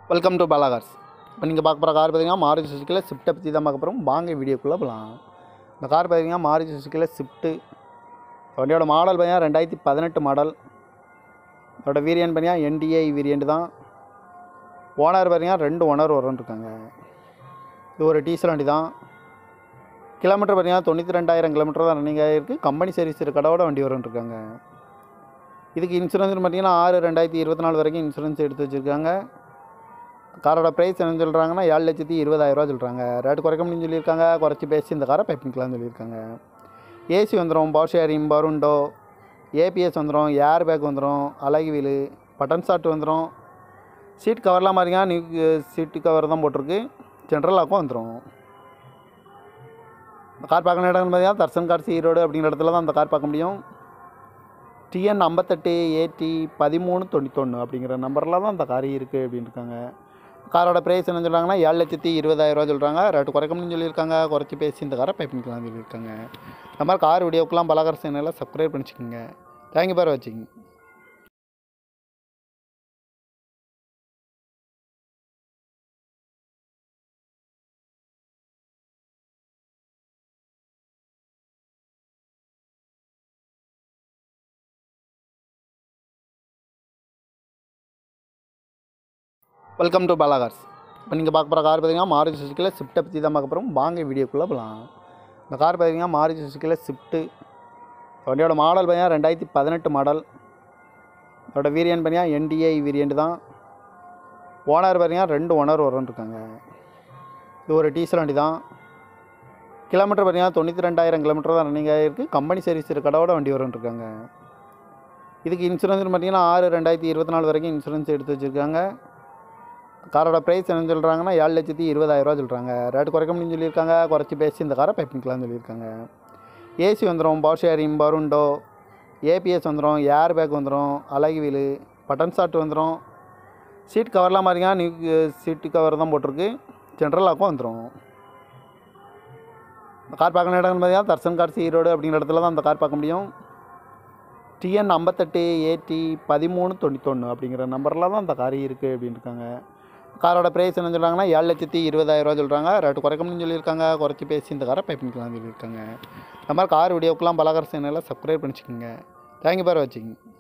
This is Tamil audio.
வெல்கம் டு பாலாகார்ஸ் இப்போ நீங்கள் பார்க்க போகிற கார் பார்த்தீங்கன்னா மாருதி சுசுக்கியில் ஸ்விஃப்ட்டை பற்றி தான் பார்க்க போகிறோம் வாங்க வீடியோக்குள்ளே போகலாம் இந்த கார் பார்த்தீங்கன்னா மாருதி சுசுக்கியில் ஸ்விஃப்ட்டு வண்டியோட மாடல் பார்த்தீங்கன்னா ரெண்டாயிரத்தி பதினெட்டு மாடல் இதோட வேரியன்ட் பார்த்தீங்கன்னா என்டிஐ வேரியன்ட் தான் ஓனர் பார்த்தீங்கன்னா ரெண்டு ஓனர் வரும் இருக்காங்க இது ஒரு டீசல் வண்டி தான் கிலோமீட்டர் பார்த்தீங்கன்னா தொண்ணூற்றி ரெண்டாயிரம் கிலோமீட்டர் தான் ரன்னிங் ஆகிருக்கு கம்பெனி சர்வீஸ் கடவோட வண்டி வரும் இருக்காங்க இதுக்கு இன்சூரன்ஸ் பார்த்தீங்கன்னா ஆறு ரெண்டாயிரத்தி இருபத்தி நாலு வரைக்கும் இன்சூரன்ஸ் எடுத்து வச்சுருக்காங்க காரோட ப்ரைஸ் என்ன சொல்கிறாங்கன்னா ஏழு லட்சத்தி இருபதாயிரரூவா சொல்கிறாங்க ரேட் குறைக்க முடியும்னு சொல்லியிருக்காங்க குறைச்சி பேசி இந்த காரை பைப்பிங்கலாம்னு சொல்லியிருக்காங்க ஏசி வந்துடும் பவர் ஷேரிங் பருண்டோ ஏபிஎஸ் வந்துடும் ஏர் பேக் வந்துடும் அழகு வீலு பட்டன் ஷாட் வந்துடும் சீட் கவர்லாம் பாருங்க நியூ சீட்டு கவர் தான் போட்டிருக்கு ஜென்ரல் லாக்கும் வந்துடும் இந்த கார் பார்க்கணும் இடம்னு பார்த்தீங்கன்னா தர்சன் கார்ஸ் ஈரோடு அப்படிங்கிற இடத்துல தான் அந்த கார் பார்க்க முடியும் டிஎன் ஐம்பத்தெட்டு ஏடி பதிமூணு தொண்ணூத்தொன்று அப்படிங்கிற நம்பரில் தான் அந்த கார் இருக்குது அப்படின்னு இருக்காங்க காரோட ப்ரைஸ் என்ன சொல்கிறாங்கன்னா ஏழு லட்சத்தி இருபதாயிரரூவா சொல்கிறாங்க ரேட்டு குறைக்கணும்னு சொல்லியிருக்காங்க குறைச்சி பேசி இந்த காரை பைப்பிங்கலாம் சொல்லியிருக்காங்க இந்த மாதிரி கார் வீடியோக்கெலாம் பலகார சேனலில் சப்ஸ்கிரைப் பண்ணிச்சுக்கோங்க தேங்க்யூ பார் வச்சுக்கோங்க வெல்கம் டு பாலாகார்ஸ் இப்போ நீங்கள் பார்க்க போகிற கார் பார்த்தீங்கன்னா மாருதி சுசுக்கியில் ஸ்விஃப்ட்டை பற்றி தான் பார்க்க போகிறோம் வாங்க வீடியோக்குள்ளே போகலாம் இந்த கார் பார்த்தீங்கன்னா மாருதி சுசுக்கியில் ஸ்விஃப்ட்டு வண்டியோட மாடல் பார்த்தீங்கன்னா ரெண்டாயிரத்தி பதினெட்டு மாடல் இதோட வேரியன்ட் பார்த்தீங்கன்னா என்டிஐ வேரியன்ட் தான் ஓனர் பார்த்தீங்கன்னா ரெண்டு ஓனர் வரும் இருக்காங்க இது ஒரு டீசல் வண்டி தான் கிலோமீட்டர் பார்த்தீங்கன்னா தொண்ணூற்றி ரெண்டாயிரம் கிலோமீட்டர் தான் ரன்னிங் ஆகிருக்கு கம்பெனி சர்வீஸ் கடவோட வண்டி வரும் இருக்காங்க இதுக்கு இன்சூரன்ஸ் பார்த்தீங்கன்னா ஆறு ரெண்டாயிரத்தி இருபத்தி நாலு வரைக்கும் இன்சூரன்ஸ் எடுத்து வச்சுருக்காங்க காரோட ப்ரைஸ் என்ன சொல்கிறாங்கன்னா ஏழு லட்சத்தி இருபதாயிரரூவா சொல்கிறாங்க ரேட் குறைக்க முடியும்னு சொல்லியிருக்காங்க குறைச்சி பேசி இந்த காரை பைப்பிங்கலாம்னு சொல்லியிருக்காங்க ஏசி வந்துடும் பவர் ஷேரிங் பருண்டோ ஏபிஎஸ் வந்துடும் ஏர் பேக் வந்துடும் அழகு வீலு பட்டன் ஷாட் வந்துடும் சீட் கவர்லாம் பாருங்க நியூ சீட்டு கவர் தான் போட்டிருக்கு ஜென்ரல் லாக்கும் வந்துடும் இந்த கார் பார்க்கணும் இடம்னு பார்த்தீங்கன்னா தர்சன் கார்ஸ் ஈரோடு அப்படிங்கிற இடத்துல தான் அந்த கார் பார்க்க முடியும் டிஎன் ஐம்பத்தெட்டு ஏடி பதிமூணு தொண்ணூத்தொன்று அப்படிங்கிற நம்பரில் தான் அந்த கார் இருக்குது அப்படின்னு இருக்காங்க காரோட ப்ரைஸ் என்ன சொல்கிறாங்கன்னா ஏழு லட்சத்தி இருபதாயிரரூவா சொல்கிறாங்க ரேட்டு குறைக்கணும்னு சொல்லியிருக்காங்க குறைச்சி பேசி இந்த காரை பைப்பிங்கலாம் சொல்லியிருக்காங்க இந்த மாதிரி கார் வீடியோக்கெலாம் பலகார சேனலில் சப்ஸ்கிரைப் பண்ணிச்சுக்கோங்க தேங்க்யூ பார் வச்சுக்கோங்க